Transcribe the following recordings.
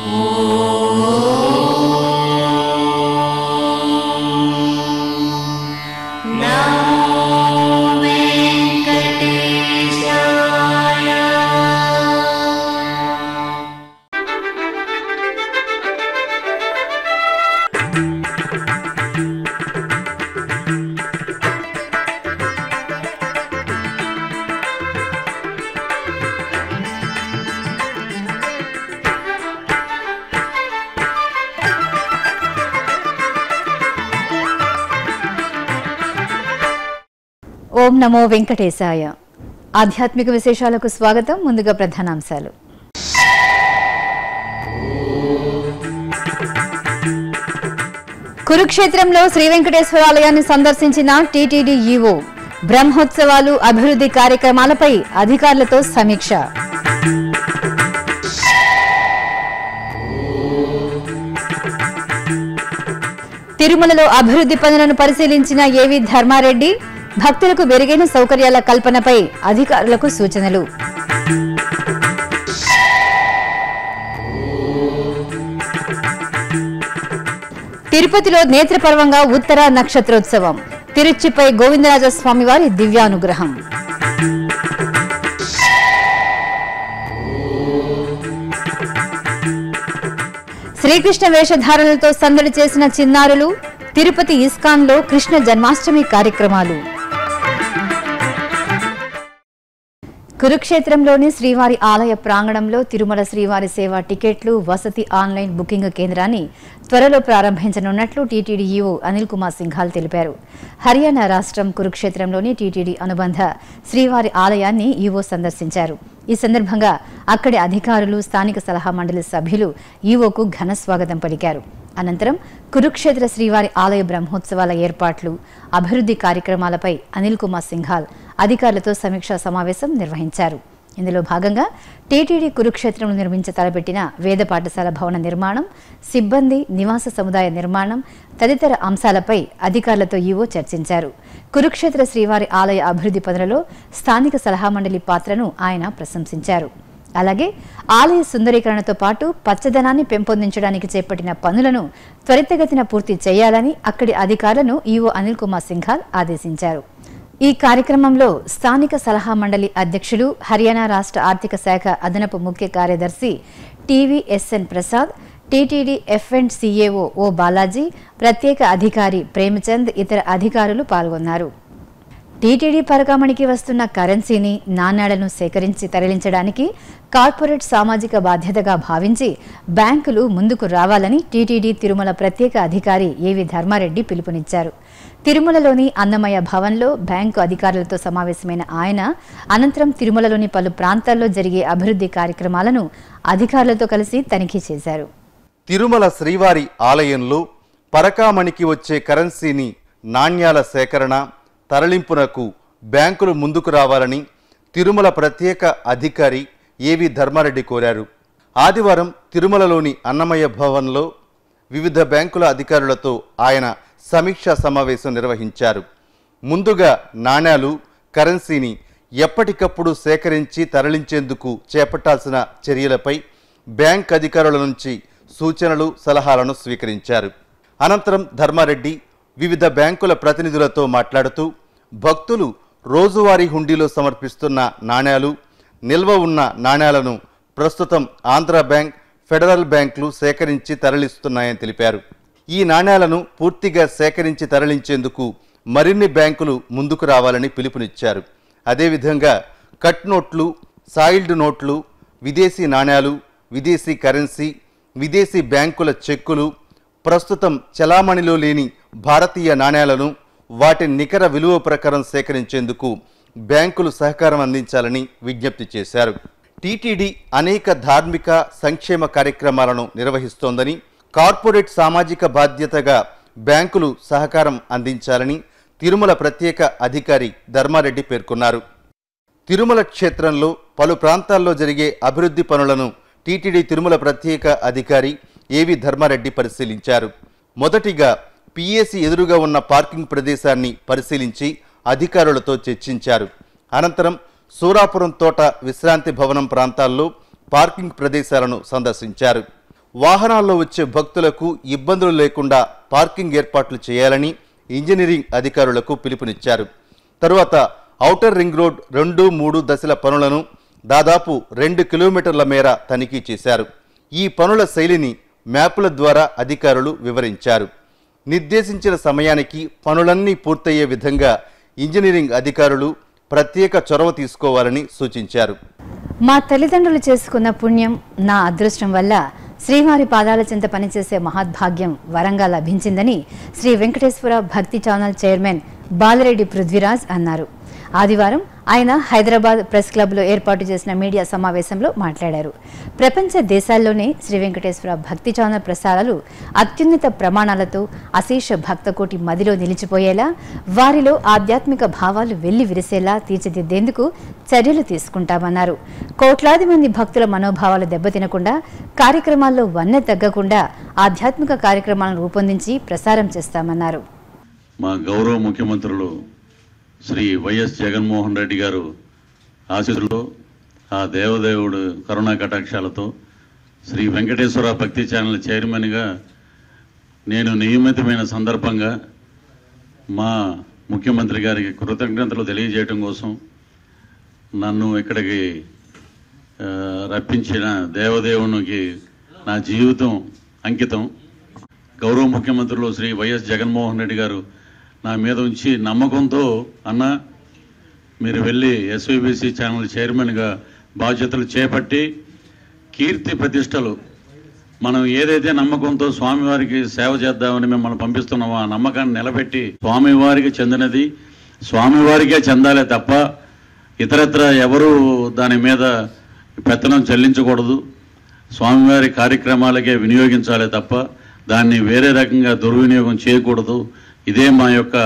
ఓం నమో వెంకటేశాయ ఆధ్యాత్మిక విశేషాలకు స్వాగతం ముందుగా ప్రధానాంశాలు కురుక్షేత్రంలో శ్రీ వెంకటేశ్వర ఆలయాన్ని సందర్శించిన టీటీడీ ఈవో బ్రహ్మోత్సవాలు అభివృద్ధి కార్యక్రమాలపై అధికారులతో సమీక్ష తిరుమలలో అభివృద్ధి పనులను పరిశీలించిన ఏవి ధర్మారెడ్డి భక్తులకు మెరుగైన సౌకర్యాల కల్పనపై అధికారులకు సూచనలు తిరుపతిలో నేత్రపర్వంగా ఉత్తర నక్షత్రోత్సవం తిరుచిపై గోవిందరాజ స్వామివారి దివ్యానుగ్రహం శ్రీకృష్ణ వేషధారణలతో సందడి చేసిన చిన్నారులు తిరుపతి ఇస్కాన్లో కృష్ణ జన్మాష్టమి కార్యక్రమాలు కురుక్షేత్రంలోని శ్రీవారి ఆలయ ప్రాంగణంలో తిరుమల శ్రీవారి సేవ టికెట్లు వసతి ఆన్లైన్ బుకింగ్ కేంద్రాన్ని త్వరలో ప్రారంభించనున్నట్లు టీటీడీ ఈవో అనిల్ కుమార్ సింఘాల్ తెలిపారు హర్యానా రాష్ట్రం కురుక్షేత్రంలోని టీటీడీ అనుబంధ శ్రీవారి ఆలయాన్ని ఈవో సందర్శించారు ఈ సందర్భంగా అక్కడి అధికారులు స్థానిక సలహా మండలి సభ్యులు ఈవోకు ఘన స్వాగతం పలికారు అనంతరం కురుక్షేత్ర శ్రీవారి ఆలయ బ్రహ్మోత్సవాల ఏర్పాట్లు అభివృద్ధి కార్యక్రమాలపై అనిల్ కుమార్ సింఘాల్ అధికారులతో సమీక్షా సమావేశం నిర్వహించారు ఇందులో భాగంగా టీటీడీ కురుక్షేత్రంలో నిర్మించ తలపెట్టిన వేద పాఠశాల భవన నిర్మాణం సిబ్బంది నివాస సముదాయ నిర్మాణం తదితర అంశాలపై అధికారులతో ఈవో చర్చించారు కురుక్షేత్ర శ్రీవారి ఆలయ అభివృద్ధి పనులలో స్థానిక సలహా మండలి పాత్రను ఆయన ప్రశంసించారు అలాగే ఆలయ సుందరీకరణతో పాటు పచ్చదనాన్ని పెంపొందించడానికి చేపట్టిన పనులను త్వరితగతిన పూర్తి చేయాలని అక్కడి అధికారులను ఈవో అనిల్ కుమార్ సింఘాల్ ఆదేశించారు ఈ కార్యక్రమంలో స్థానిక సలహా మండలి అధ్యక్షులు హర్యానా రాష్ట్ర ఆర్థిక శాఖ అదనపు ముఖ్య కార్యదర్శి TVSN Prasad TTD F and CAO O Balaji ప్రత్యేక అధికారి ప్రేమచంద్ ఇతర అధికారులు పాల్గొన్నారు టీటీడీ పరకామణికి వస్తున్న కరెన్సీని నాణ్యాలను సేకరించి తరలించడానికి కార్పొరేట్ సామాజిక బాధ్యతగా భావించి బ్యాంకులు ముందుకు రావాలని టీటీడీ తిరుమల ప్రత్యేక అధికారి ఏవి ధర్మారెడ్డి పిలుపునిచ్చారు తిరుమలలోని అన్నమయ్య భవన్లో బ్యాంకు అధికారులతో సమావేశమైన ఆయన అనంతరం తిరుమలలోని పలు ప్రాంతాల్లో జరిగే అభివృద్ధి కార్యక్రమాలను అధికారులతో కలిసి తనిఖీ చేశారు తిరుమల శ్రీవారి ఆలయంలో పరకామణికి వచ్చే కరెన్సీని నాణ్యాల సేకరణ తరలింపునకు బ్యాంకులు ముందుకు రావాలని తిరుమల ప్రత్యేక అధికారి ఏవి ధర్మారెడ్డి కోరారు ఆదివారం తిరుమలలోని అన్నమయ్య భవన్లో వివిధ బ్యాంకుల అధికారులతో ఆయన సమీక్షా సమావేశం నిర్వహించారు ముందుగా నాణ్యాలు కరెన్సీని ఎప్పటికప్పుడు సేకరించి తరలించేందుకు చేపట్టాల్సిన చర్యలపై బ్యాంక్ అధికారుల నుంచి సూచనలు సలహాలను స్వీకరించారు అనంతరం ధర్మారెడ్డి వివిధ బ్యాంకుల ప్రతినిధులతో మాట్లాడుతూ భక్తులు రోజువారీ హుండీలో సమర్పిస్తున్న నాణ్యాలు నిల్వ ఉన్న నాణ్యాలను ప్రస్తుతం ఆంధ్ర బ్యాంక్ ఫెడరల్ బ్యాంకులు సేకరించి తరలిస్తున్నాయని తెలిపారు ఈ నాణ్యాలను పూర్తిగా సేకరించి తరలించేందుకు మరిన్ని బ్యాంకులు ముందుకు రావాలని పిలుపునిచ్చారు అదేవిధంగా కట్ నోట్లు సాయిల్డ్ నోట్లు విదేశీ నాణ్యాలు విదేశీ కరెన్సీ విదేశీ బ్యాంకుల చెక్కులు ప్రస్తుతం చలామణిలో లేని భారతీయ నాణ్యాలను వాటి నికర విలువ ప్రకారం సేకరించేందుకు బ్యాంకులు సహకారం అందించాలని విజ్ఞప్తి చేశారు టీటీడీ అనేక ధార్మిక సంక్షేమ కార్యక్రమాలను నిర్వహిస్తోందని కార్పొరేట్ సామాజిక బాధ్యతగా బ్యాంకులు సహకారం అందించాలని తిరుమల ప్రత్యేక అధికారి ధర్మారెడ్డి పేర్కొన్నారు తిరుమల క్షేత్రంలో పలు ప్రాంతాల్లో జరిగే అభివృద్ధి పనులను టీటీడీ తిరుమల ప్రత్యేక అధికారి ఏవి ధర్మారెడ్డి పరిశీలించారు మొదటిగా పిఏసి ఎదురుగా ఉన్న పార్కింగ్ ప్రదేశాన్ని పరిశీలించి అధికారులతో చర్చించారు అనంతరం సూరాపురం తోట విశ్రాంతి భవనం ప్రాంతాల్లో పార్కింగ్ ప్రదేశాలను సందర్శించారు వాహనాల్లో వచ్చే భక్తులకు ఇబ్బందులు లేకుండా పార్కింగ్ ఏర్పాట్లు చేయాలని ఇంజనీరింగ్ అధికారులకు పిలుపునిచ్చారు తరువాత ఔటర్ రింగ్ రోడ్ రెండు మూడు దశల పనులను దాదాపు రెండు కిలోమీటర్ల మేర తనిఖీ చేశారు ఈ పనుల శైలిని మ్యాపుల ద్వారా అధికారులు వివరించారు నిర్దేశించిన సమయానికి పనులన్నీ పూర్తయ్యే విధంగా ఇంజనీరింగ్ అధికారులు ప్రత్యేక చొరవ తీసుకోవాలని సూచించారు మా తల్లిదండ్రులు చేసుకున్న పుణ్యం నా అదృష్టం వల్ల శ్రీవారి పాదాల చెంత పనిచేసే మహద్భాగ్యం వరంగా లభించిందని శ్రీ వెంకటేశ్వర భక్తి ఛానల్ చైర్మన్ బాలరెడ్డి పృథ్వీరాజ్ అన్నారు ఆదివారం ఆయన హైదరాబాద్ ప్రెస్ క్లబ్లో ఏర్పాటు చేసిన మీడియా సమావేశంలో మాట్లాడారు ప్రపంచ దేశాల్లోనే శ్రీ వెంకటేశ్వర భక్తి ఛానల్ ప్రసారాలు అత్యున్నత ప్రమాణాలతో అశేష భక్తకోటి మదిలో నిలిచిపోయేలా వారిలో ఆధ్యాత్మిక భావాలు వెళ్లి విరిసేలా తీర్చిదిద్దేందుకు చర్యలు తీసుకుంటామన్నారు కోట్లాది మంది భక్తుల మనోభావాలు దెబ్బతినకుండా కార్యక్రమాల్లో వన్నె తగ్గకుండా ఆధ్యాత్మిక కార్యక్రమాలను రూపొందించి ప్రసారం చేస్తామన్నారు మా గౌరవ ముఖ్యమంత్రులు శ్రీ వైఎస్ జగన్మోహన్ రెడ్డి గారు ఆశీస్సులతో ఆ దేవదేవుడు కరుణా కటాక్షాలతో శ్రీ వెంకటేశ్వర భక్తి ఛానల్ చైర్మన్గా నేను నియమితమైన సందర్భంగా మా ముఖ్యమంత్రి గారికి కృతజ్ఞతలు తెలియజేయడం కోసం నన్ను ఇక్కడికి ఆ, రప్పించిన దేవదేవునికి నా జీవితం అంకితం గౌరవ ముఖ్యమంత్రులు శ్రీ వైఎస్ జగన్మోహన్ రెడ్డి గారు నా మీద ఉంచి నమ్మకంతో అన్న మీరు వెళ్ళి ఎస్వీబీసీ ఛానల్ చైర్మన్గా బాధ్యతలు చేపట్టి కీర్తి ప్రతిష్టలు మనం ఏదైతే నమ్మకంతో స్వామివారికి సేవ చేద్దామని మిమ్మల్ని పంపిస్తున్నామో ఆ నమ్మకాన్ని నిలబెట్టి స్వామివారికి చెందినది స్వామివారికే చెందాలే తప్ప ఇతరత్ర ఎవరు దాని మీద పెత్తనం చెల్లించకూడదు స్వామివారి కార్యక్రమాలకే వినియోగించాలి తప్ప దాన్ని వేరే రకంగా దుర్వినియోగం చేయకూడదు ఇదే మా యొక్క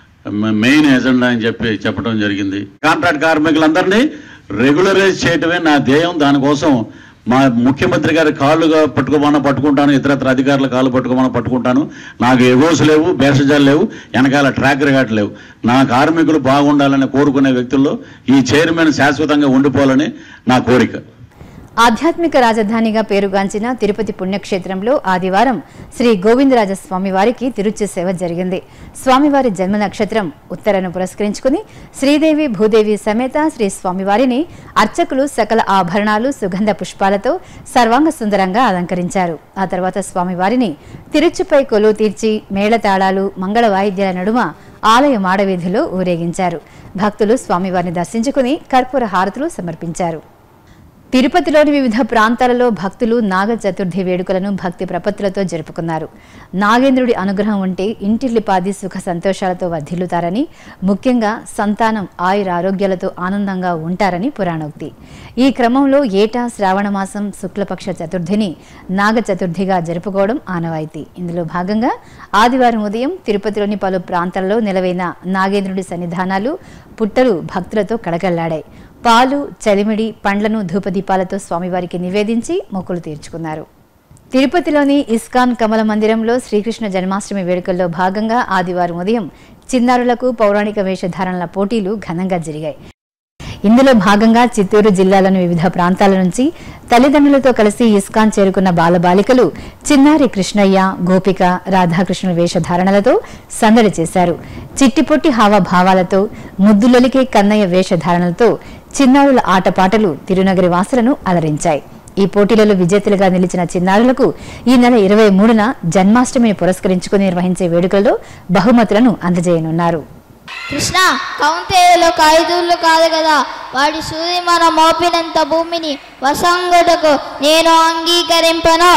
మ- మెయిన్ ఎజెండా అని చెప్పి చెప్పడం జరిగింది కాంట్రాక్ట్ కార్మికులందరినీ రెగ్యులరైజ్ చేయటమే నా ధ్యేయం దానికోసం మా ముఖ్యమంత్రి గారి కాళ్ళుగా పట్టుకోమన్నా పట్టుకుంటాను ఇతరత్ర అధికారుల కాళ్ళు పట్టుకోమన్నా పట్టుకుంటాను నాకు ఎగోస్ లేవు భేషజాలు లేవు వెనకాల ట్రాక్ రికార్డ్ లేవు నా కార్మికులు బాగుండాలని కోరుకునే వ్యక్తుల్లో ఈ చైర్మన్ శాశ్వతంగా ఉండిపోవాలని నా కోరిక ఆధ్యాత్మిక రాజధానిగా పేరుగాంచిన తిరుపతి పుణ్యక్షేత్రంలో ఆదివారం శ్రీ గోవిందరాజ స్వామివారికి తిరుచి సేవ జరిగింది స్వామివారి జన్మ నక్షత్రం ఉత్తరను పురస్కరించుకుని శ్రీదేవి భూదేవి సమేత శ్రీ స్వామివారిని అర్చకులు సకల ఆభరణాలు సుగంధ పుష్పాలతో సర్వాంగ సుందరంగా అలంకరించారు ఆ తర్వాత స్వామివారిని తిరుచుపై కొలువు తీర్చి మేళతాళాలు మంగళ వాయిద్యాల నడుమ ఆలయ మాడవీధిలో ఊరేగించారు భక్తులు స్వామివారిని దర్శించుకుని కర్పూర హారతులు సమర్పించారు తిరుపతిలోని వివిధ ప్రాంతాలలో భక్తులు నాగ చతుర్థి వేడుకలను భక్తి ప్రపత్తులతో జరుపుకున్నారు నాగేంద్రుడి అనుగ్రహం ఉంటే ఇంటిల్లిపాది సుఖ సంతోషాలతో వర్ధిల్లుతారని ముఖ్యంగా సంతానం ఆయుర ఆరోగ్యాలతో ఆనందంగా ఉంటారని పురాణోక్తి ఈ క్రమంలో ఏటా శ్రావణ మాసం శుక్లపక్ష చతుర్థిని నాగ చతుర్థిగా జరుపుకోవడం ఆనవాయితీ ఇందులో భాగంగా ఆదివారం ఉదయం తిరుపతిలోని పలు ప్రాంతాలలో నిలవైన నాగేంద్రుడి సన్నిధానాలు పుట్టలు భక్తులతో కడకళ్లాడాయి పాలు చలిమిడి పండ్లను ధూపదీపాలతో స్వామివారికి నివేదించి మొక్కులు తీర్చుకున్నారు తిరుపతిలోని ఇస్కాన్ కమల మందిరంలో శ్రీకృష్ణ జన్మాష్టమి వేడుకల్లో భాగంగా ఆదివారం ఉదయం చిన్నారులకు పౌరాణిక వేషధారణల పోటీలు ఘనంగా జరిగాయి ఇందులో భాగంగా చిత్తూరు జిల్లాలోని వివిధ ప్రాంతాల నుంచి తల్లిదండ్రులతో కలిసి ఇస్కాన్ చేరుకున్న బాలబాలికలు చిన్నారి కృష్ణయ్య గోపిక రాధాకృష్ణుల వేషధారణలతో సందడి చేశారు చిట్టిపొట్టి హావభావాలతో ముద్దులొలికే కన్నయ్య వేషధారణలతో చిన్నారుల ఆటపాటలు తిరునగరి వాసులను అలరించాయి ఈ పోటీలలో విజేతలుగా నిలిచిన చిన్నారులకు ఈ నెల ఇరవై మూడున జన్మాష్టమిని పురస్కరించుకుని నిర్వహించే వేడుకల్లో బహుమతులను అందజేయనున్నారు కృష్ణ కౌంతేయులో ఖైదూళ్ళు కాదు కదా వాడి సూర్యమన మోపినంత భూమిని వసంగుటకు నేను అంగీకరింపను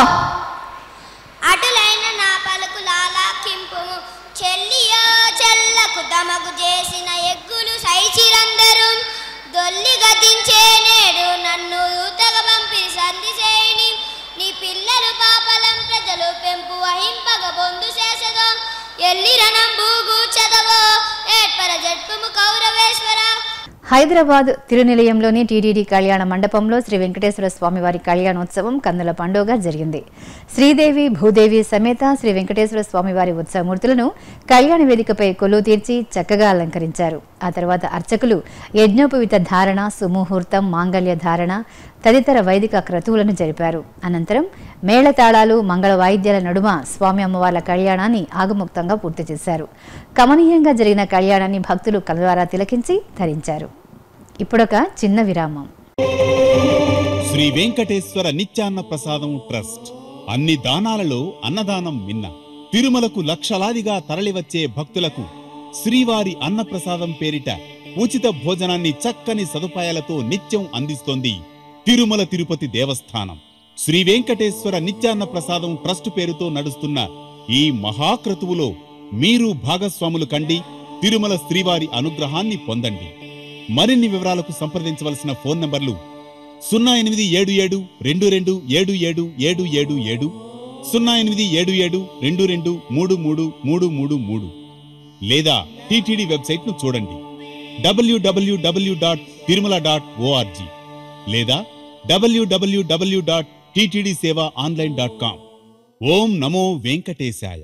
అటులైన నా పలుకు లాలాకింపుము చెల్లియో చెల్లకు తమకు చేసిన ఎగ్గులు సైచిరందరూ దొల్లి గతించే నేడు నన్ను ఊతగ పంపి సంధి చేయని నీ పిల్లలు పాపలం ప్రజలు పెంపు వహింపగ బొందు చేసదో ఎల్లిరణం బూగు చదవో ఏర్పర జడ్పుము కౌరవేశ్వర హైదరాబాద్ తిరునిలయంలోని టీటీడీ కళ్యాణ మండపంలో శ్రీ వెంకటేశ్వర స్వామివారి కళ్యాణోత్సవం కన్నుల పండుగ జరిగింది శ్రీదేవి భూదేవి సమేత శ్రీ వెంకటేశ్వర స్వామివారి ఉత్సవమూర్తులను కళ్యాణ వేదికపై కొలువు తీర్చి చక్కగా అలంకరించారు ఆ తర్వాత అర్చకులు యజ్ఞోపవిత ధారణ సుముహూర్తం మాంగళ్య ధారణ తదితర వైదిక క్రతువులను జరిపారు అనంతరం మేళతాళాలు మంగళ వాయిద్యాల నడుమ స్వామి అమ్మవార్ల కళ్యాణాన్ని ఆగముక్తంగా పూర్తి చేశారు కమనీయంగా జరిగిన కళ్యాణాన్ని భక్తులు కలవారా తిలకించి ధరించారు ఇప్పుడొక చిన్న విరామం శ్రీ వెంకటేశ్వర నిత్యాన్న ప్రసాదం ట్రస్ట్ అన్ని దానాలలో అన్నదానం మిన్న తిరుమలకు లక్షలాదిగా తరలివచ్చే భక్తులకు శ్రీవారి అన్నప్రసాదం పేరిట ఉచిత భోజనాన్ని చక్కని సదుపాయాలతో నిత్యం అందిస్తోంది తిరుమల తిరుపతి దేవస్థానం శ్రీ వెంకటేశ్వర నిత్యాన్న ప్రసాదం ట్రస్ట్ పేరుతో నడుస్తున్న ఈ మహాక్రతువులో మీరు భాగస్వాములు కండి తిరుమల శ్రీవారి అనుగ్రహాన్ని పొందండి మరిన్ని వివరాలకు సంప్రదించవలసిన ఫోన్ నంబర్లు సున్నా ఎనిమిది ఏడు ఏడు రెండు రెండు ఏడు ఏడు ఏడు ఏడు ఏడు సున్నా ఎనిమిది ఏడు ఏడు రెండు రెండు మూడు మూడు మూడు మూడు మూడు లేదా టీటీడీ వెబ్సైట్ ను చూడండి WWW dot Tirumala dot ORG లేదా WWW dot TTD seva online dot com ఓం నమో వెంకటేశాయ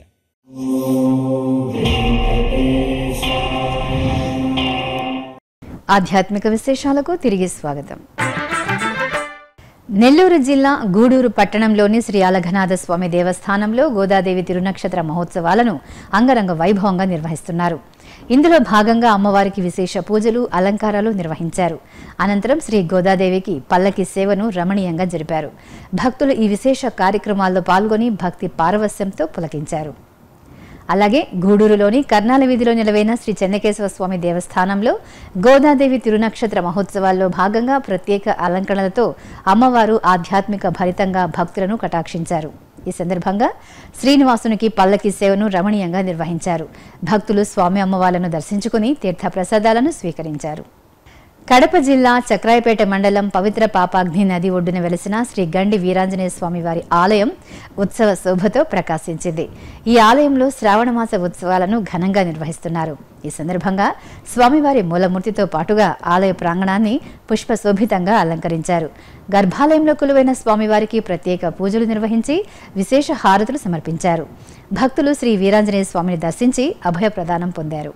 ఆధ్యాత్మిక విశేషాలకు తిరిగి స్వాగతం నెల్లూరు జిల్లా గూడూరు పట్టణంలోని శ్రీ అలఘనాథ స్వామి దేవస్థానంలో గోదాదేవి తిరునక్షత్ర మహోత్సవాలను అంగరంగ వైభవంగా నిర్వహిస్తున్నారు ఇందులో భాగంగా అమ్మవారికి విశేష పూజలు అలంకారాలు నిర్వహించారు అనంతరం శ్రీ గోదాదేవికి పల్లకి సేవను రమణీయంగా జరిపారు భక్తులు ఈ విశేష కార్యక్రమాల్లో పాల్గొని భక్తి పారవస్యంతో పులకించారు అలాగే గూడూరులోని కర్నాల వీధిలో నిలవైన శ్రీ చెన్నకేశవ స్వామి దేవస్థానంలో గోదాదేవి తిరునక్షత్ర మహోత్సవాల్లో భాగంగా ప్రత్యేక అలంకరణలతో అమ్మవారు ఆధ్యాత్మిక భరితంగా భక్తులను కటాక్షించారు ఈ సందర్భంగా శ్రీనివాసునికి పల్లకి సేవను రమణీయంగా నిర్వహించారు భక్తులు స్వామి అమ్మవార్లను దర్శించుకుని తీర్థప్రసాదాలను స్వీకరించారు కడప జిల్లా చక్రాయపేట మండలం పవిత్ర పాపాగ్ని నది ఒడ్డున వెలిసిన శ్రీ గండి వీరాంజనేయ స్వామి వారి ఆలయం ఉత్సవ శోభతో ప్రకాశించింది ఈ ఆలయంలో శ్రావణమాస ఉత్సవాలను ఘనంగా నిర్వహిస్తున్నారు ఈ సందర్భంగా స్వామివారి మూలమూర్తితో పాటుగా ఆలయ ప్రాంగణాన్ని పుష్పశోభితంగా అలంకరించారు గర్భాలయంలో కొలువైన స్వామివారికి ప్రత్యేక పూజలు నిర్వహించి విశేష హారతులు సమర్పించారు భక్తులు శ్రీ వీరాంజనేయ స్వామిని దర్శించి అభయ ప్రదానం పొందారు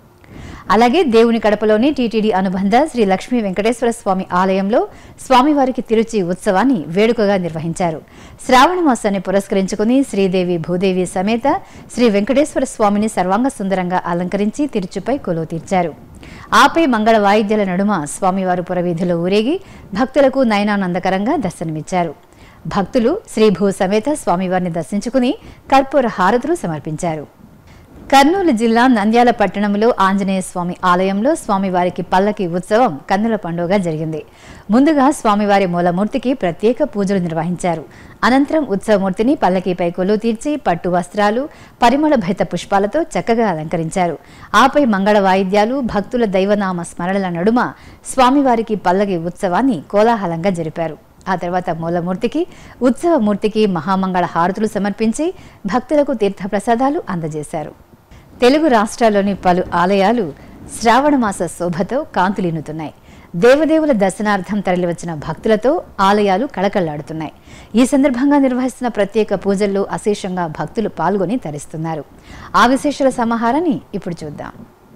అలాగే దేవుని కడపలోని టీటీడీ అనుబంధ శ్రీ లక్ష్మీ వెంకటేశ్వర స్వామి ఆలయంలో స్వామివారికి తిరుచి ఉత్సవాన్ని వేడుకగా నిర్వహించారు శ్రావణ మాసాన్ని పురస్కరించుకుని శ్రీదేవి భూదేవి సమేత శ్రీ వెంకటేశ్వర స్వామిని సర్వాంగ సుందరంగా అలంకరించి తిరుచుపై కొలువు తీర్చారు ఆపై మంగళ వాయిద్యాల నడుమ స్వామివారు పురవీధిలో ఊరేగి భక్తులకు నయనానందకరంగా దర్శనమిచ్చారు భక్తులు శ్రీభూ సమేత స్వామివారిని దర్శించుకుని కర్పూర హారతులు సమర్పించారు కర్నూలు జిల్లా నంద్యాల పట్టణంలో ఆంజనేయ స్వామి ఆలయంలో స్వామివారికి పల్లకి ఉత్సవం కన్నుల పండుగ జరిగింది ముందుగా స్వామివారి మూలమూర్తికి ప్రత్యేక పూజలు నిర్వహించారు అనంతరం ఉత్సవమూర్తిని పల్లకీపై కొలువు తీర్చి పట్టు వస్త్రాలు పరిమళ భైత పుష్పాలతో చక్కగా అలంకరించారు ఆపై మంగళ వాయిద్యాలు భక్తుల దైవనామ స్మరణల నడుమ స్వామివారికి పల్లకి ఉత్సవాన్ని కోలాహలంగా జరిపారు ఆ తర్వాత మూలమూర్తికి ఉత్సవమూర్తికి మహామంగళ హారతులు సమర్పించి భక్తులకు తీర్థప్రసాదాలు అందజేశారు తెలుగు రాష్ట్రాల్లోని పలు ఆలయాలు శ్రావణమాస శోభతో కాంతులీనుతున్నాయి దేవదేవుల దర్శనార్థం తరలివచ్చిన భక్తులతో ఆలయాలు కళకళ్లాడుతున్నాయి ఈ సందర్భంగా నిర్వహిస్తున్న ప్రత్యేక పూజల్లో అశేషంగా భక్తులు పాల్గొని తరిస్తున్నారు ఆ విశేషాల సమాహారాన్ని ఇప్పుడు చూద్దాం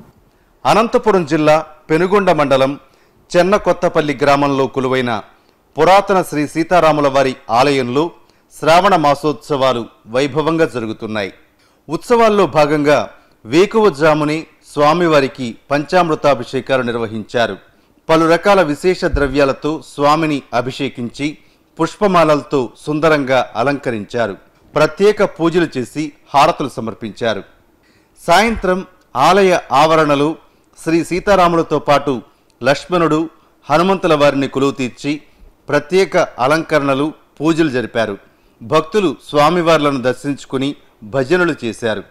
అనంతపురం జిల్లా పెనుగొండ మండలం చెన్న కొత్తపల్లి గ్రామంలో కొలువైన పురాతన శ్రీ సీతారాముల వారి ఆలయంలో శ్రావణ మాసోత్సవాలు వైభవంగా జరుగుతున్నాయి ఉత్సవాల్లో భాగంగా వేకువజాముని స్వామివారికి పంచామృతాభిషేకాలు నిర్వహించారు పలు రకాల విశేష ద్రవ్యాలతో స్వామిని అభిషేకించి పుష్పమాలలతో సుందరంగా అలంకరించారు ప్రత్యేక పూజలు చేసి హారతులు సమర్పించారు సాయంత్రం ఆలయ ఆవరణలో శ్రీ సీతారాములతో పాటు లక్ష్మణుడు హనుమంతుల వారిని కొలువు తీర్చి ప్రత్యేక అలంకరణలు పూజలు జరిపారు భక్తులు స్వామివార్లను దర్శించుకుని భజనలు చేశారు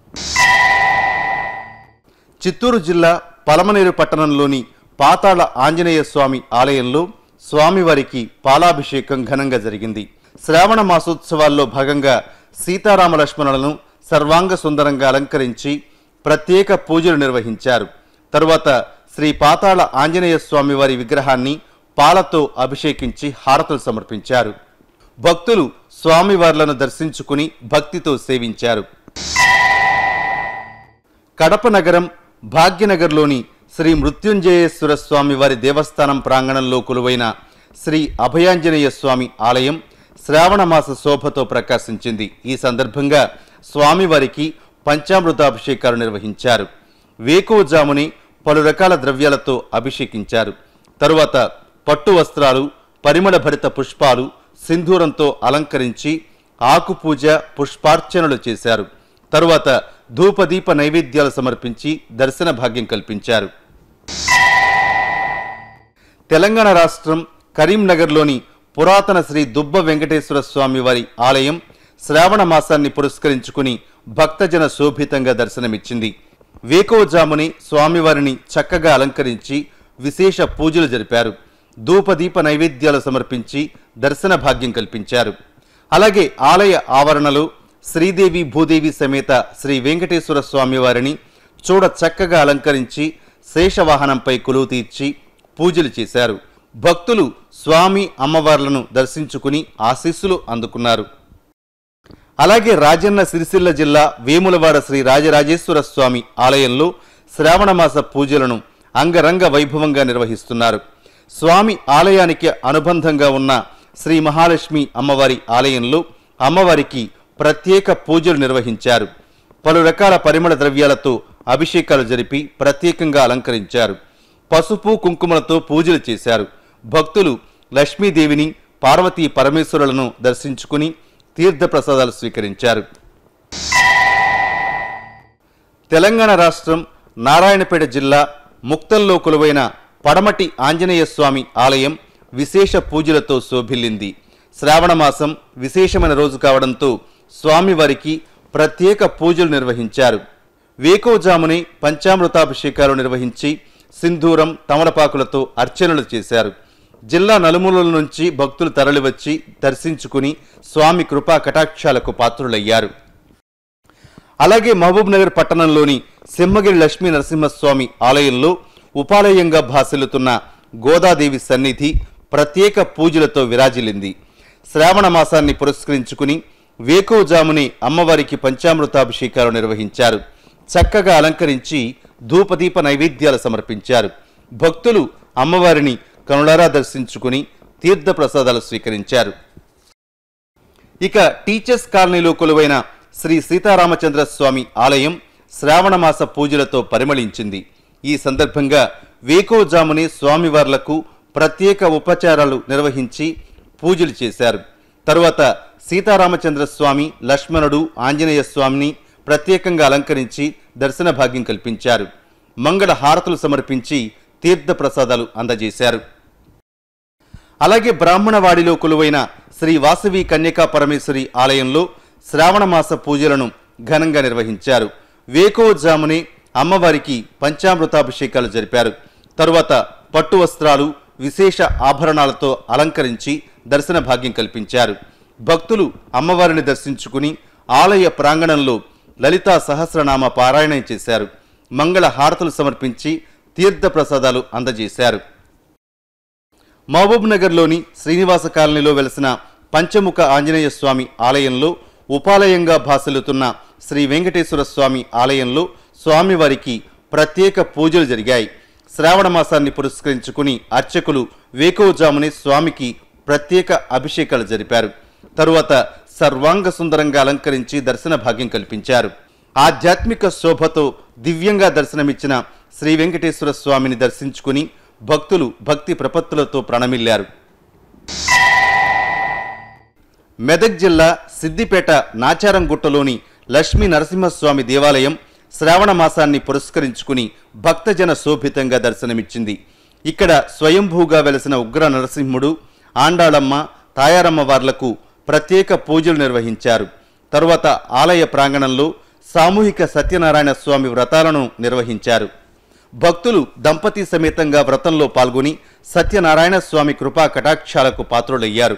చిత్తూరు జిల్లా పలమనేరు పట్టణంలోని పాతాళ ఆంజనేయ స్వామి ఆలయంలో స్వామివారికి పాలాభిషేకం ఘనంగా జరిగింది శ్రావణ మాసోత్సవాల్లో భాగంగా సీతారామ లక్ష్మణులను సర్వాంగ సుందరంగా అలంకరించి ప్రత్యేక పూజలు నిర్వహించారు తరువాత శ్రీ పాతాళ ఆంజనేయ స్వామి వారి విగ్రహాన్ని పాలతో అభిషేకించి హారతులు సమర్పించారు భక్తులు స్వామివార్లను దర్శించుకుని భక్తితో సేవించారు కడప నగరం భాగ్యనగర్లోని శ్రీ మృత్యుంజయేశ్వర స్వామి వారి దేవస్థానం ప్రాంగణంలో కొలువైన శ్రీ అభయాంజనేయ స్వామి ఆలయం శ్రావణ మాస శోభతో ప్రకాశించింది ఈ సందర్భంగా స్వామివారికి పంచామృతాభిషేకాలు నిర్వహించారు వేకువజాముని పలు రకాల ద్రవ్యాలతో అభిషేకించారు తరువాత పట్టు వస్త్రాలు పరిమళ భరిత పుష్పాలు సింధూరంతో అలంకరించి ఆకుపూజ పుష్పార్చనలు చేశారు తరువాత ధూపదీప నైవేద్యాలు సమర్పించి దర్శన భాగ్యం కల్పించారు తెలంగాణ రాష్ట్రం కరీంనగర్లోని పురాతన శ్రీ దుబ్బ వెంకటేశ్వర స్వామి వారి ఆలయం శ్రావణ మాసాన్ని పురస్కరించుకుని భక్తజన శోభితంగా దర్శనమిచ్చింది వేకోజాముని స్వామివారిని చక్కగా అలంకరించి విశేష పూజలు జరిపారు ధూపదీప నైవేద్యాలు సమర్పించి దర్శన భాగ్యం కల్పించారు అలాగే ఆలయ ఆవరణలో శ్రీదేవి భూదేవి సమేత శ్రీ వెంకటేశ్వర స్వామివారిని చూడ చక్కగా అలంకరించి శేషవాహనంపై కొలువు తీర్చి పూజలు చేశారు భక్తులు స్వామి అమ్మవార్లను దర్శించుకుని ఆశీస్సులు అందుకున్నారు అలాగే రాజన్న సిరిసిల్ల జిల్లా వేములవాడ శ్రీ రాజరాజేశ్వర స్వామి ఆలయంలో శ్రావణమాస పూజలను అంగరంగ వైభవంగా నిర్వహిస్తున్నారు స్వామి ఆలయానికి అనుబంధంగా ఉన్న శ్రీ మహాలక్ష్మి అమ్మవారి ఆలయంలో అమ్మవారికి ప్రత్యేక పూజలు నిర్వహించారు పలు రకాల పరిమళ ద్రవ్యాలతో అభిషేకాలు జరిపి ప్రత్యేకంగా అలంకరించారు పసుపు కుంకుమలతో పూజలు చేశారు భక్తులు లక్ష్మీదేవిని పార్వతీ పరమేశ్వరులను దర్శించుకుని తీర్థప్రసాదాలు స్వీకరించారు తెలంగాణ రాష్ట్రం నారాయణపేట జిల్లా ముక్తంలో కొలువైన పడమటి ఆంజనేయ స్వామి ఆలయం విశేష పూజలతో శోభిల్లింది శ్రావణ మాసం విశేషమైన రోజు కావడంతో స్వామివారికి ప్రత్యేక పూజలు నిర్వహించారు వేకోజాముని పంచామృతాభిషేకాలు నిర్వహించి సింధూరం తమలపాకులతో అర్చనలు చేశారు జిల్లా నలుమూలల నుంచి భక్తులు తరలివచ్చి దర్శించుకుని స్వామి కృపా కటాక్షాలకు పాత్రులయ్యారు అలాగే మహబూబ్ నగర్ పట్టణంలోని సింహగిరి లక్ష్మీ నరసింహస్వామి ఆలయంలో ఉపాలయంగా భాసిల్లుతున్న గోదాదేవి సన్నిధి ప్రత్యేక పూజలతో విరాజిల్లింది శ్రావణ మాసాన్ని పురస్కరించుకుని వేకోజాముని అమ్మవారికి పంచామృతాభిషేకాలు నిర్వహించారు చక్కగా అలంకరించి ధూపదీప నైవేద్యాలు సమర్పించారు భక్తులు అమ్మవారిని కనులారా దర్శించుకుని తీర్థ ప్రసాదాలు స్వీకరించారు ఇక టీచర్స్ కాలనీలో కొలువైన శ్రీ సీతారామచంద్ర స్వామి ఆలయం శ్రావణమాస పూజలతో పరిమళించింది ఈ సందర్భంగా వేకోజాముని స్వామివార్లకు ప్రత్యేక ఉపచారాలు నిర్వహించి పూజలు చేశారు తరువాత సీతారామచంద్ర స్వామి లక్ష్మణుడు ఆంజనేయ స్వామిని ప్రత్యేకంగా అలంకరించి దర్శన భాగ్యం కల్పించారు మంగళ హారతులు సమర్పించి తీర్థ ప్రసాదాలు అందజేశారు అలాగే బ్రాహ్మణవాడిలో కొలువైన శ్రీ వాసవి కన్యకా పరమేశ్వరి ఆలయంలో శ్రావణమాస పూజలను ఘనంగా నిర్వహించారు వేకోజామునే అమ్మవారికి పంచామృతాభిషేకాలు జరిపారు తరువాత పట్టు వస్త్రాలు విశేష ఆభరణాలతో అలంకరించి దర్శన భాగ్యం కల్పించారు భక్తులు అమ్మవారిని దర్శించుకుని ఆలయ ప్రాంగణంలో లలితా సహస్రనామ పారాయణం చేశారు మంగళ హారతులు సమర్పించి తీర్థ ప్రసాదాలు అందజేశారు మహబూబ్ నగర్లోని శ్రీనివాస కాలనీలో వెలసిన పంచముఖ ఆంజనేయ స్వామి ఆలయంలో ఉపాలయంగా భాసలుతున్న శ్రీ వెంకటేశ్వర స్వామి ఆలయంలో స్వామివారికి ప్రత్యేక పూజలు జరిగాయి శ్రావణ మాసాన్ని పురస్కరించుకుని అర్చకులు వేకోజాముని స్వామికి ప్రత్యేక అభిషేకాలు జరిపారు తరువాత సర్వాంగ సుందరంగా అలంకరించి దర్శన భాగ్యం కల్పించారు ఆధ్యాత్మిక శోభతో దివ్యంగా దర్శనమిచ్చిన శ్రీ వెంకటేశ్వర స్వామిని దర్శించుకుని భక్తులు భక్తి ప్రపత్తులతో ప్రణమిల్లారు మెదక్ జిల్లా సిద్దిపేట నాచారంగుట్టలోని లక్ష్మీ నరసింహస్వామి దేవాలయం శ్రావణ మాసాన్ని పురస్కరించుకుని భక్తజన శోభితంగా దర్శనమిచ్చింది ఇక్కడ స్వయంభూగా వెలసిన ఉగ్ర నరసింహుడు ఆండాళమ్మ తాయారమ్మ వార్లకు ప్రత్యేక పూజలు నిర్వహించారు తరువాత ఆలయ ప్రాంగణంలో సామూహిక సత్యనారాయణ స్వామి వ్రతాలను నిర్వహించారు భక్తులు దంపతి సమేతంగా వ్రతంలో పాల్గొని సత్యనారాయణ స్వామి కృపా కటాక్షాలకు పాత్రులయ్యారు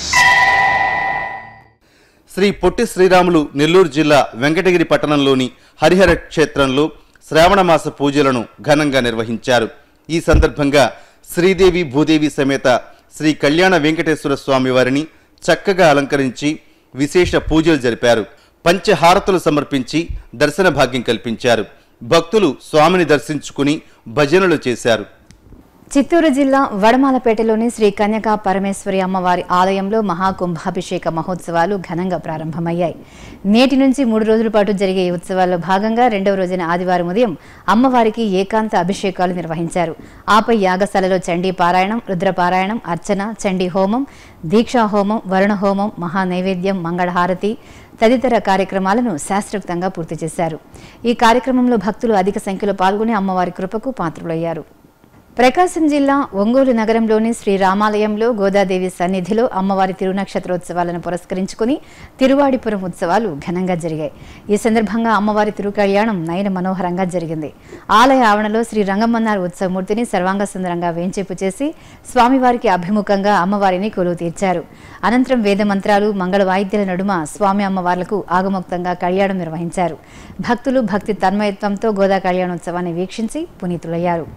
శ్రీ పొట్టి శ్రీరాములు నెల్లూరు జిల్లా వెంకటగిరి పట్టణంలోని హరిహర క్షేత్రంలో శ్రావణమాస పూజలను ఘనంగా నిర్వహించారు ఈ సందర్భంగా శ్రీదేవి భూదేవి సమేత శ్రీ కళ్యాణ వెంకటేశ్వర స్వామి వారిని చక్కగా అలంకరించి విశేష పూజలు జరిపారు పంచహారతులు సమర్పించి దర్శన భాగ్యం కల్పించారు భక్తులు స్వామిని దర్శించుకుని భజనలు చేశారు చిత్తూరు జిల్లా వడమాలపేటలోని శ్రీ కన్యకా పరమేశ్వరి అమ్మవారి ఆలయంలో మహాకుంభాభిషేక మహోత్సవాలు ఘనంగా ప్రారంభమయ్యాయి నేటి నుంచి మూడు రోజుల పాటు జరిగే ఈ ఉత్సవాల్లో భాగంగా రెండవ రోజున ఆదివారం ఉదయం అమ్మవారికి ఏకాంత అభిషేకాలు నిర్వహించారు ఆపై యాగశాలలో చండీ పారాయణం రుద్రపారాయణం అర్చన చండీ హోమం దీక్షా హోమం వరుణ హోమం మహానైవేద్యం మంగళహారతి తదితర కార్యక్రమాలను శాస్త్రోక్తంగా పూర్తి చేశారు ఈ కార్యక్రమంలో భక్తులు అధిక సంఖ్యలో పాల్గొని అమ్మవారి కృపకు పాత్రులయ్యారు ప్రకాశం జిల్లా ఒంగోలు నగరంలోని శ్రీ రామాలయంలో గోదాదేవి సన్నిధిలో అమ్మవారి తిరునక్షత్రోత్సవాలను పురస్కరించుకుని తిరువాడిపురం ఉత్సవాలు ఘనంగా జరిగాయి ఈ సందర్భంగా అమ్మవారి తిరుకళ్యాణం నయన మనోహరంగా జరిగింది ఆలయ ఆవరణలో శ్రీ రంగమన్నార్ ఉత్సవమూర్తిని సర్వాంగ సుందరంగా వేంచేపు చేసి స్వామివారికి అభిముఖంగా అమ్మవారిని కొలువు తీర్చారు అనంతరం వేద మంత్రాలు మంగళ వాయిద్యాల నడుమ స్వామి అమ్మవార్లకు ఆగమోక్తంగా కళ్యాణం నిర్వహించారు భక్తులు భక్తి తన్మయత్వంతో గోదా కళ్యాణోత్సవాన్ని వీక్షించి పునీతులయ్యారు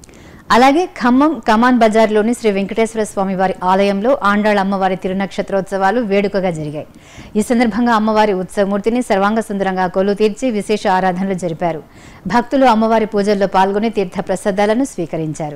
అలాగే ఖమ్మం కమాన్ బజార్లోని శ్రీ వెంకటేశ్వర స్వామి వారి ఆలయంలో ఆండాళ్ అమ్మవారి తిరునక్షత్రోత్సవాలు వేడుకగా జరిగాయి ఈ సందర్భంగా అమ్మవారి ఉత్సవమూర్తిని సర్వాంగ సుందరంగా కొలు తీర్చి విశేష ఆరాధనలు జరిపారు భక్తులు అమ్మవారి పూజల్లో పాల్గొని తీర్థ ప్రసాదాలను స్వీకరించారు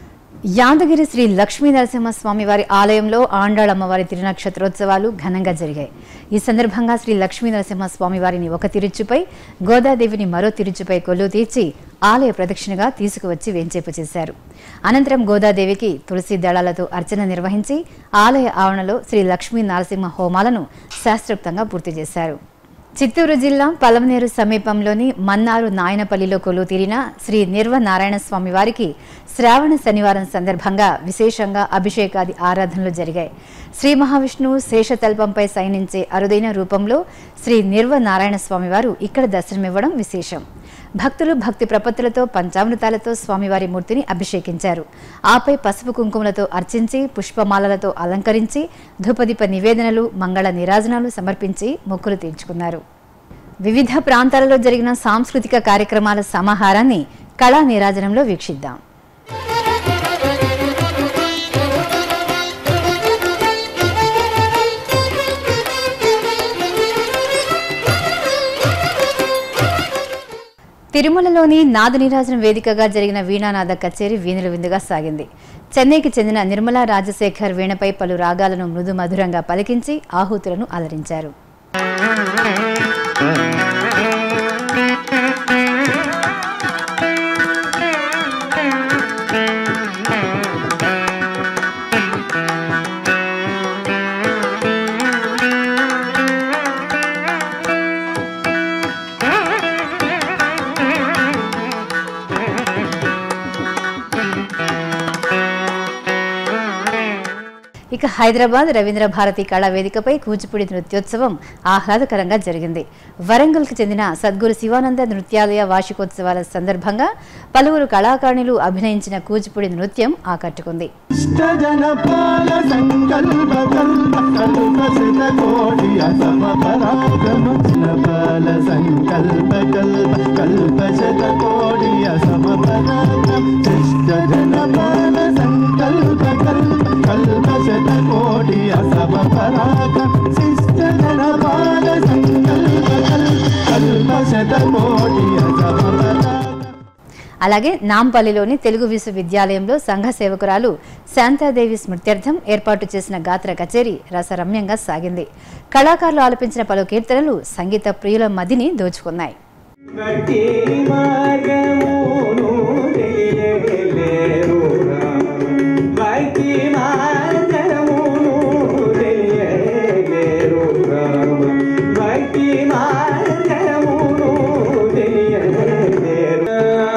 యాదగిరి శ్రీ లక్ష్మీ నరసింహస్వామి వారి ఆలయంలో ఆండాళ్ అమ్మవారి తిరునక్షత్రోత్సవాలు ఘనంగా జరిగాయి ఈ సందర్భంగా శ్రీ లక్ష్మీ నరసింహస్వామి వారిని ఒక తిరుచుపై గోదాదేవిని మరో తిరుచుపై కొల్లు తీర్చి ఆలయ ప్రదక్షిణగా తీసుకువచ్చి వేంచేపు చేశారు అనంతరం గోదాదేవికి తులసి దళాలతో అర్చన నిర్వహించి ఆలయ ఆవరణలో శ్రీ లక్ష్మీ నరసింహ హోమాలను శాస్త్రోక్తంగా పూర్తి చేశారు చిత్తూరు జిల్లా పలమనేరు సమీపంలోని మన్నారు నాయనపల్లిలో కొలువు తీరిన శ్రీ నిర్వ నారాయణ స్వామి వారికి శ్రావణ శనివారం సందర్భంగా విశేషంగా అభిషేకాది ఆరాధనలు జరిగాయి శ్రీ మహావిష్ణువు శేషతల్పంపై శయనించే అరుదైన రూపంలో శ్రీ నిర్వ నారాయణ స్వామి వారు ఇక్కడ దర్శనమివ్వడం విశేషం భక్తులు భక్తి ప్రపత్తులతో పంచామృతాలతో స్వామివారి మూర్తిని అభిషేకించారు ఆపై పసుపు కుంకుమలతో అర్చించి పుష్పమాలలతో అలంకరించి ధూపదీప నివేదనలు మంగళ నీరాజనాలు సమర్పించి మొక్కులు తీర్చుకున్నారు వివిధ ప్రాంతాలలో జరిగిన సాంస్కృతిక కార్యక్రమాల సమాహారాన్ని కళా నీరాజనంలో వీక్షిద్దాం తిరుమలలోని నాదనీరాజనం వేదికగా జరిగిన వీణానాద కచేరీ వీణుల విందుగా సాగింది చెన్నైకి చెందిన నిర్మలా రాజశేఖర్ వీణపై పలు రాగాలను మృదు మధురంగా పలికించి ఆహుతులను అలరించారు ఇక హైదరాబాద్ రవీంద్ర భారతి కళా వేదికపై కూచిపూడి నృత్యోత్సవం ఆహ్లాదకరంగా జరిగింది వరంగల్కు చెందిన సద్గురు శివానంద నృత్యాలయ వార్షికోత్సవాల సందర్భంగా పలువురు కళాకారుణులు అభినయించిన కూచిపూడి నృత్యం ఆకట్టుకుంది जनपाल संकल्प कल्प कल्प सित कोटि असम पराक्रम जनपाल संकल्प कल्प कल्प शत कोटि असम पराक्रम शिष्ट जनपाल संकल्प कल्प कल्प शत कोटि असम पराक्रम शिष्ट जनपाल संकल्प कल्प कल्प शत कोटि असम पराक्रम అలాగే నాంపల్లిలోని తెలుగు విశ్వవిద్యాలయంలో సంఘ సేవకురాలు శాంతాదేవి స్మృత్యర్థం ఏర్పాటు చేసిన గాత్ర కచేరీ రసరమ్యంగా సాగింది కళాకారులు ఆలపించిన పలు కీర్తనలు సంగీత ప్రియుల మదిని దోచుకున్నాయి భక్తి మార్గమును తెలియలేరు భక్తి మార్గమును తెలియలేరు భక్తి మార్గమును తెలియలేరు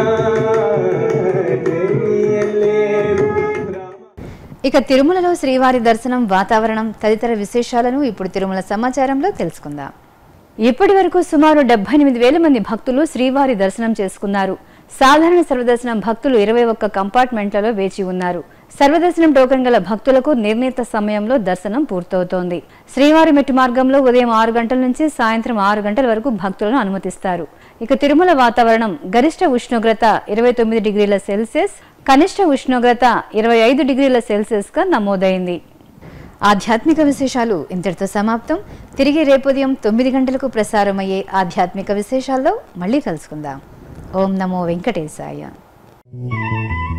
తెలియలేరు ఇక తిరుమలలో శ్రీవారి దర్శనం వాతావరణం తదితర విశేషాలను ఇప్పుడు తిరుమల సమాచారంలో తెలుసుకుందాం ఇప్పటి వరకు సుమారు డెబ్బై ఎనిమిది వేల మంది భక్తులు శ్రీవారి దర్శనం చేసుకున్నారు సాధారణ సర్వదర్శనం భక్తులు ఇరవై ఒక్క కంపార్ట్మెంట్లలో వేచి ఉన్నారు సర్వదర్శనం టోకెన్ గల భక్తులకు నిర్ణీత సమయంలో దర్శనం పూర్తవుతోంది శ్రీవారి మెట్టు మార్గంలో ఉదయం ఆరు గంటల నుంచి సాయంత్రం ఆరు గంటల వరకు భక్తులను అనుమతిస్తారు ఇక తిరుమల వాతావరణం గరిష్ట ఉష్ణోగ్రత ఇరవై తొమ్మిది డిగ్రీల సెల్సియస్ కనిష్ట ఉష్ణోగ్రత ఇరవై ఐదు డిగ్రీల సెల్సియస్ గా నమోదైంది ఆధ్యాత్మిక విశేషాలు ఇంతటితో సమాప్తం తిరిగి రేపు ఉదయం తొమ్మిది గంటలకు ప్రసారమయ్యే ఆధ్యాత్మిక విశేషాల్లో మళ్ళీ కలుసుకుందాం ఓం నమో వెంకటేశాయ